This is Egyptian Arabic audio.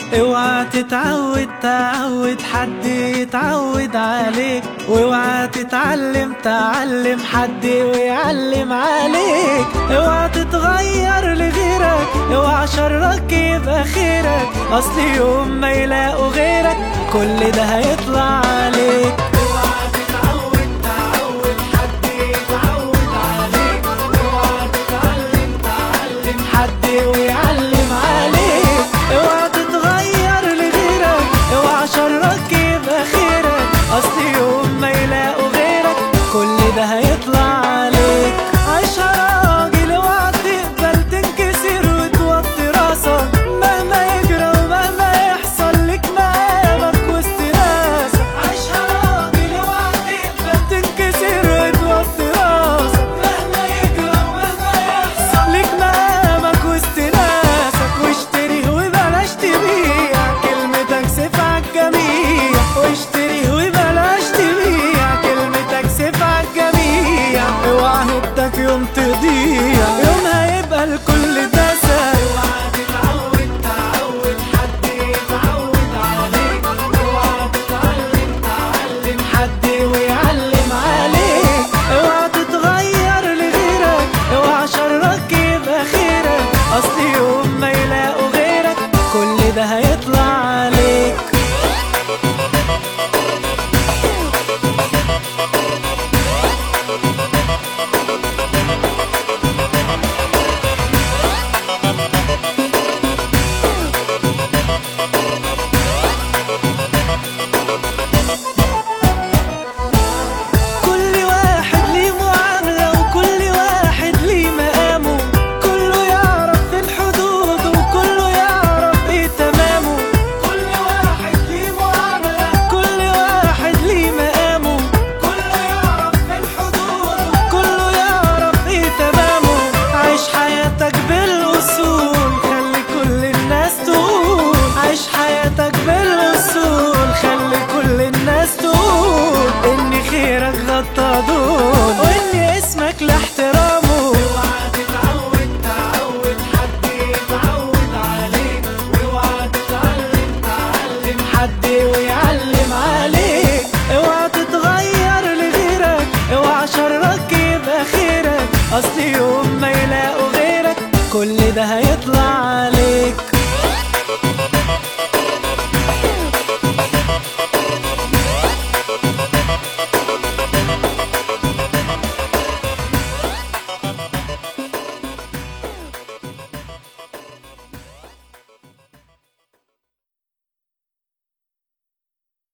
اوعى تتعود تعود حد يتعود عليك واوعى تتعلم تعلم حد ويعلم عليك اوعى تتغير لغيرك اوعى شرك يبقى خيرك اصل يوم ما يلاقوا غيرك كل ده هيطلع عليك اوعى تتعود تعود حد يتعود عليك اوعى تتعلم تعلم حد ويعلم عليك اوعى تتغير لغيرك اوعى شرك يبقى خيرك اصل يوم ما يلاقوا غيرك كل ده هيطلع عليك عيشها راجل اوعى تقبل تنكسر وتوطي راسك مهما يجرى ومهما يحصل لك مقامك وسط ناسك عيشها راجل اوعى تقبل تنكسر وتوطي راسك مهما يجرى ومهما يحصل لك مقامك وسط ناسك واشتري وبلاش تبيع كلمتك سيف عالجميع واشتري وبلاش تبيع كلمتك سيف عالجميع اوعى هبتك يوم تضيع